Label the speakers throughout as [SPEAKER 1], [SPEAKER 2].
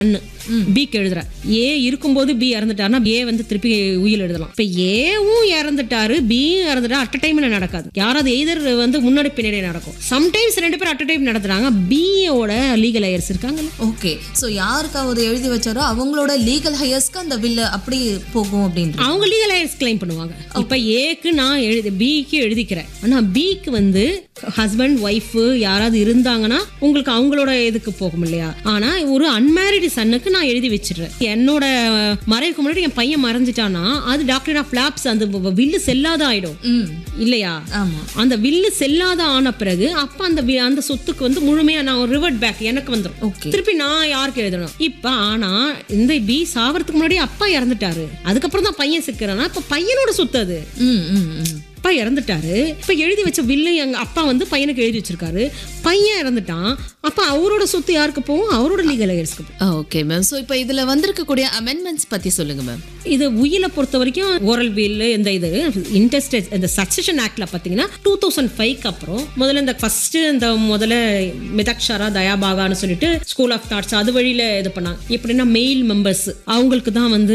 [SPEAKER 1] பிக்கு எழுதுற ஏ இருக்கும்போது பி இறந்துட்டாருன்னா ஏ வந்து திருப்பி உயில் எழுதலாம் இப்ப ஏவும் இறந்துட்டாரு பியும் இறந்துட்டா அட் டைம்ல நடக்காது யாராவது எய்தர் வந்து முன்னாடி பின்னாடி நடக்கும் சம்டைம்ஸ் ரெண்டு பேரும் அட் டைம் நடத்துறாங்க பியோட லீகல் ஐயர்ஸ் இருக்காங்கல்ல
[SPEAKER 2] ஓகே ஸோ யாருக்காவது எழுதி வச்சாரோ அவங்களோட லீகல் ஹையர்ஸ்க்கு அந்த வில்லு அப்படி போகும் அப்படின்ற
[SPEAKER 1] அவங்க லீகல் ஐயர்ஸ் கிளைம் பண்ணுவாங்க இப்ப ஏக்கு நான் எழுதி பிக்கு எழுதிக்கிறேன் ஆனா பிக்கு வந்து ஹஸ்பண்ட் ஒய்ஃப் யாராவது இருந்தாங்கன்னா உங்களுக்கு அவங்களோட இதுக்கு போகும் இல்லையா ஆனா ஒரு அன்மேரிடு சன்னுக்கு நான் எழுதி வச்சிடுறேன் என்னோட மறைவுக்கு முன்னாடி என் பையன் மறைஞ்சிட்டானா அது டாக்டர் ஆஃப் லேப்ஸ் அந்த வில்லு செல்லாத ஆயிடும்
[SPEAKER 2] ம்
[SPEAKER 1] இல்லையா
[SPEAKER 2] ஆமா
[SPEAKER 1] அந்த வில்லு செல்லாத ஆன பிறகு அப்ப அந்த வி- அந்த சொத்துக்கு வந்து முழுமையா நான் ரிவர்ட் பேக் எனக்கு வந்துடும்
[SPEAKER 2] ஓகே
[SPEAKER 1] திருப்பி நான் யாருக்கு எழுதணும் இப்ப ஆனா இந்த பி சாவறதுக்கு முன்னாடி அப்பா இறந்துட்டாரு அதுக்கப்புறம் தான் பையன் சிக்கிறானா இப்ப பையனோட சொத்து அது
[SPEAKER 2] ம் ம் ம்
[SPEAKER 1] அப்பா இறந்துட்டாரு இப்ப எழுதி வச்ச வில்லு எங்க அப்பா வந்து பையனுக்கு எழுதி வச்சிருக்காரு பையன் இறந்துட்டான் அப்ப அவரோட சொத்து யாருக்கு போகும் அவரோட லீகல் ஐயர்ஸ்க்கு போகும்
[SPEAKER 2] ஓகே மேம் ஸோ இப்போ இதில் வந்திருக்கக்கூடிய அமெண்ட்மெண்ட்ஸ் பற்றி சொல்லுங்க மேம்
[SPEAKER 1] இது உயிலை பொறுத்த வரைக்கும் ஓரல் வில் இந்த இது இன்டெஸ்ட் இந்த சக்சஷன் ஆக்ட்ல பாத்தீங்கன்னா டூ தௌசண்ட் ஃபைவ்க்கு அப்புறம் முதல்ல இந்த ஃபர்ஸ்ட் இந்த முதல்ல மிதக்ஷாரா தயாபாகான்னு சொல்லிட்டு ஸ்கூல் ஆஃப் தாட்ஸ் அது வழியில இது பண்ணாங்க எப்படின்னா மெயில் மெம்பர்ஸ் அவங்களுக்கு தான் வந்து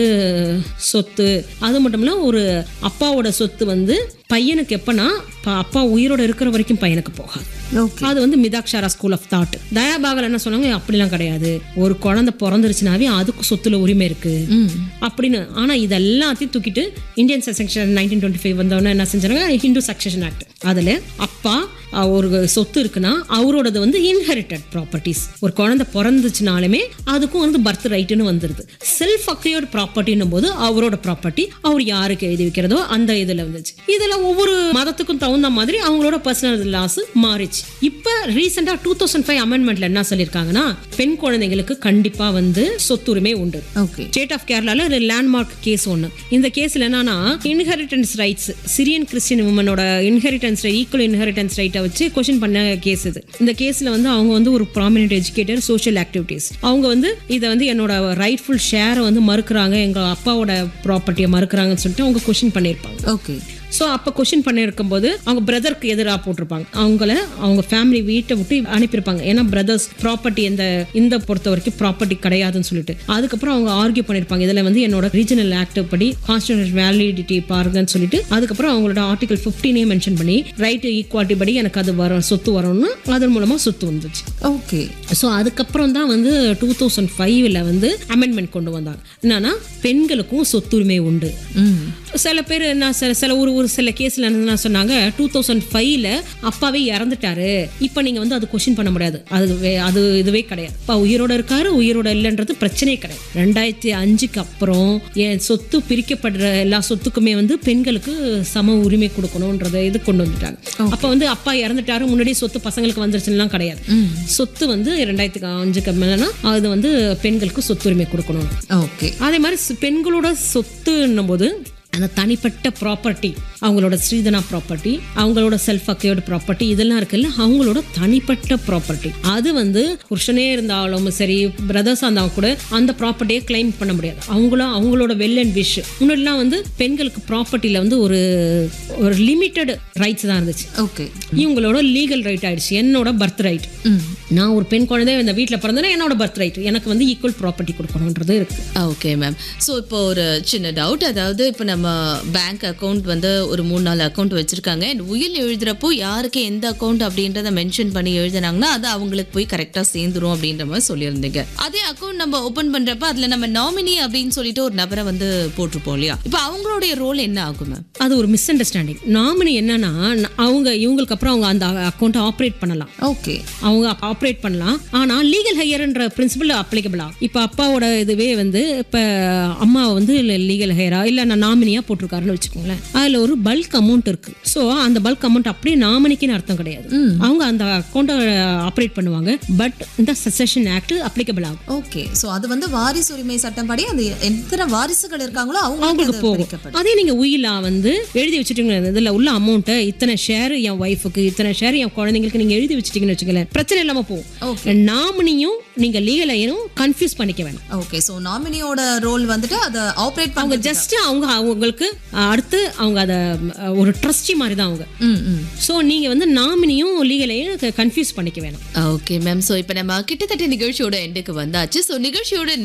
[SPEAKER 1] சொத்து அது மட்டும் இல்ல ஒரு அப்பாவோட சொத்து வந்து பையனுக்கு எப்பனா ப- அப்பா உயிரோட இருக்கிற வரைக்கும் பையனுக்கு போகாது
[SPEAKER 2] ஓகே
[SPEAKER 1] அது வந்து மிதாக்ஷாரா ஸ்கூல் ஆஃப் தாட் தயாபாகல் என்ன சொன்னாங்க அப்படிலாம் கிடையாது ஒரு குழந்தை பிறந்துருச்சுனாவே அதுக்கு சொத்துல உரிமை இருக்கு
[SPEAKER 2] ம்
[SPEAKER 1] அப்படின்னு ஆனா இது எல்லாத்தையும் தூக்கிட்டு Indian section nineteen twenty five வந்தவொடனே என்ன செஞ்சாங்க ஹிந்து சக்சஷன் ஆக்ட் அதுல அப்பா அஹ், ஒரு சொத்து இருக்குன்னா அவரோடது வந்து இன்ஹெரிட்டட் ப்ராப்பர்ட்டிஸ் ஒரு குழந்தை பிறந்துச்சுனாலுமே அதுக்கும் வந்து பர்த் ரைட்டுன்னு வந்துருது செல்ஃப் அக்யூர்ட் ப்ராப்பர்ட்டின்னும் போது அவரோட ப்ராப்பர்ட்டி அவர் யாருக்கு எழுதி வைக்கிறதோ அந்த இதுல வந்துச்சு இதுல ஒவ்வொரு மதத்துக்கும் தகுந்த மாதிரி அவங்களோட பர்சனல் லாஸ் மாறிச்சு இப்ப ரீசெண்டா டூ தௌசண்ட் ஃபைவ் அமெண்ட்மெண்ட்ல என்ன சொல்லியிருக்காங்கன்னா பெண் குழந்தைங்களுக்கு கண்டிப்பா வந்து சொத்துரிமை உண்டு
[SPEAKER 2] ஓகே
[SPEAKER 1] ஸ்டேட் ஆஃப் கேரளால ஒரு லேண்ட்மார்க் கேஸ் ஒன்று இந்த கேஸ்ல என்னன்னா இன்ஹெரிட்டன்ஸ் ரைட்ஸ் சிரியன் கிறிஸ்டியன் உமனோட இன்ஹெரிட்டன்ஸ் ரைட் ஈக்குவல் இன்ஹெரிட்டன்ஸ் ரைட்டை வச்சு கொஸ்டின் பண்ண கேஸ் இது இந்த கேஸ்ல வந்து அவங்க வந்து ஒரு ப்ராமினென்ட் எஜுகேட்டர் சோஷியல் ஆக்டிவிட்டீஸ் அவங்க வந்து இதை வந்து என்னோட ரைட்ஃபுல் ஷேரை வந்து மறுக்கிறாங்க எங்க அப்பாவோட ப்ராப்பர்ட்டியை மறுக்கிறாங்கன்னு சொல்லிட்டு அவங்க கொஸ்டின் பண்ணியிருப்பாங்க
[SPEAKER 2] ஓகே
[SPEAKER 1] ஸோ அப்போ கொஷின் பண்ணியிருக்கும் போது அவங்க பிரதருக்கு எதிராக போட்டிருப்பாங்க அவங்கள அவங்க ஃபேமிலி வீட்டை விட்டு அனுப்பியிருப்பாங்க ஏன்னா பிரதர்ஸ் ப்ராப்பர்ட்டி இந்த இந்த பொறுத்த வரைக்கும் ப்ராப்பர்ட்டி கிடையாதுன்னு சொல்லிட்டு அதுக்கப்புறம் அவங்க ஆர்கியூ பண்ணியிருப்பாங்க இதில் வந்து என்னோட ரீஜனல் ஆக்ட் படி கான்ஸ்டியூஷன் வேலிடிட்டி பாருங்கன்னு சொல்லிட்டு அதுக்கப்புறம் அவங்களோட ஆர்டிகல் ஃபிஃப்டீனே மென்ஷன் பண்ணி ரைட் ஈக்குவாலிட்டி படி எனக்கு அது வரும் சொத்து வரும்னு அதன் மூலமாக சொத்து வந்துச்சு
[SPEAKER 2] ஓகே
[SPEAKER 1] ஸோ அதுக்கப்புறம் தான் வந்து டூ தௌசண்ட் ஃபைவ்ல வந்து அமெண்ட்மெண்ட் கொண்டு வந்தாங்க என்னன்னா பெண்களுக்கும் சொத்துரிமை உண்டு
[SPEAKER 2] ம்
[SPEAKER 1] சில பேர் என்ன சில சில ஒரு ஒரு சில கேஸ்ல என்ன சொன்னாங்க டூ தௌசண்ட் ஃபைவ்ல அப்பாவே இறந்துட்டாரு இப்போ நீங்க வந்து அது கொஸ்டின் பண்ண முடியாது அது வே- அது இதுவே கிடையாது அப்பா உயிரோட இருக்காரு உயிரோட இல்லைன்றது பிரச்சனையே கிடையாது ரெண்டாயிரத்தி அஞ்சுக்கு அப்புறம் என் சொத்து பிரிக்கப்படுற எல்லா சொத்துக்குமே வந்து பெண்களுக்கு சம உரிமை கொடுக்கணும்ன்றத இது கொண்டு வந்துட்டாங்க அப்ப வந்து அப்பா இறந்துட்டாரு முன்னாடியே சொத்து பசங்களுக்கு வந்துருச்சுலாம் கிடையாது சொத்து வந்து ரெண்டாயிரத்துக்கு அஞ்சுக்கு மேலனா அது வந்து பெண்களுக்கு சொத்துரிமை கொடுக்கணும்
[SPEAKER 2] ஓகே
[SPEAKER 1] அதே மாதிரி சி- பெண்களோட சொத்துன்னும் போது அந்த தனிப்பட்ட ப்ராப்பர்ட்டி அவங்களோட ஸ்ரீதனா ப்ராப்பர்ட்டி அவங்களோட செல்ஃப் அக்கையோட ப்ராப்பர்ட்டி இதெல்லாம் இருக்குல்ல அவங்களோட தனிப்பட்ட ப்ராப்பர்ட்டி அது வந்து புருஷனே இருந்தாலும் சரி பிரதர்ஸ் இருந்தாலும் கூட அந்த ப்ராப்பர்ட்டியை கிளைம் பண்ண முடியாது அவங்களும் அவங்களோட வெல் அண்ட் விஷ் முன்னாடிலாம் வந்து பெண்களுக்கு ப்ராப்பர்ட்டியில் வந்து ஒரு ஒரு லிமிட்டட் ரைட்ஸ் தான் இருந்துச்சு
[SPEAKER 2] ஓகே
[SPEAKER 1] இவங்களோட லீகல் ரைட் ஆயிடுச்சு என்னோட பர்த் ரைட்
[SPEAKER 2] ம்
[SPEAKER 1] நான் ஒரு பெண் குழந்தை இந்த வீட்டில் பிறந்தேன்னா என்னோட பர்த் ரைட் எனக்கு வந்து ஈக்குவல் ப்ராப்பர்ட்டி கொடுக்கணுன்றது இருக்கு
[SPEAKER 2] ஓகே மேம் ஸோ இப்போ ஒரு சின்ன டவுட் அதாவது இப்போ நம்ம பேங்க் அக்கவுண்ட் வந்து ஒரு மூணு நாலு அக்கவுண்ட் வச்சிருக்காங்க and உயில் எழுதுறப்போ யாருக்கு எந்த அக்கவுண்ட் அப்படின்றத மென்ஷன் பண்ணி எழுதுனாங்கன்னா அது அவங்களுக்கு போய் கரெக்டாக சேர்ந்துரும் அப்படின்ற மாதிரி சொல்லியிருந்தீங்க அதே அக்கவுண்ட் நம்ம ஓப்பன் பண்றப்ப அதுல நம்ம நாமினி அப்படின்னு சொல்லிட்டு ஒரு நபரை வந்து போட்டிருப்போம் இல்லையா இப்போ அவங்களுடைய ரோல் என்ன ஆகும் மேம்
[SPEAKER 1] அது ஒரு மிஸ் அண்டர்ஸ்டாண்டிங் நாமினி என்னன்னா ந- அவங்க இவங்களுக்கு அப்புறம் அவங்க அந்த அக்கௌண்ட்டை ஆப்ரேட் பண்ணலாம்
[SPEAKER 2] ஓகே
[SPEAKER 1] அவங்க ஆப்ரேட் பண்ணலாம் ஆனா லீகல் ஹையர்ன்ற பிரின்சிபல் அப்ளிகபிள் ஆகும் இப்போ அப்பாவோட இதுவே வந்து இப்போ அம்மா வந்து லீகல் ஹையரா இல்ல நான் நாமினியா போட்டிருக்காருன்னு வச்சுக்கோங்களேன் அதுல ஒரு பல்க் அமௌண்ட் இருக்கு ஸோ அந்த பல்க் அமௌண்ட் அப்படியே நாமினிக்குன்னு அர்த்தம் கிடையாது அவங்க அந்த அக்கௌண்ட்டை ஆப்ரேட் பண்ணுவாங்க பட் இந்த சசஷன் ஆக்ட் அப்ளிகபிள் ஆகும்
[SPEAKER 2] ஓகே ஸோ அது வந்து வாரிசு உரிமை சட்டப்படி அந்த எத்தனை வாரிசுகள் இருக்காங்களோ அவங்களுக்கு
[SPEAKER 1] அவங்களுக்கு
[SPEAKER 2] அது
[SPEAKER 1] போகும்
[SPEAKER 2] பிரிக்கப்படும்
[SPEAKER 1] அதே நீங்க உயிலா வந்து எழுதி வச்சுட்டீங்க இதுல உள்ள அமௌண்ட்டை இத்தனை ஷேர் என் ஒய்ஃபுக்கு இத்தனை ஷேர் என் குழந்தைங்களுக்கு நீங்க எழுதி வச்சுட்டீங்கன்னு வச்சுக்கலேன் பிரச்சனை இல்லாம போகும் நாமினியும் நீங்க லீகலையும் கன்ஃபியூஸ் பண்ணிக்க வேணாம்
[SPEAKER 2] ஓகே ஸோ நாமினியோட ரோல் வந்துட்டு அதை ஆப்ரேட்
[SPEAKER 1] அவங்க
[SPEAKER 2] பண்ணுங்க
[SPEAKER 1] ஜஸ்ட் அவங்க அவங்க உங்களுக்கு அஹ், அடுத்து அவங்க அதை அஹ், ஒரு ட்ரஸ்டி மாதிரி தான் அவங்க
[SPEAKER 2] ம் ம்
[SPEAKER 1] ஸோ நீங்கள் வந்து நாமினியும் லீகலையும் கன்ஃபியூஸ் பண்ணிக்க வேணாம்
[SPEAKER 2] ஓகே மேம் ஸோ இப்போ நம்ம கிட்டத்தட்ட நிகழ்ச்சியோட எண்டுக்கு வந்தாச்சு ஸோ நிகழ்ச்சியோட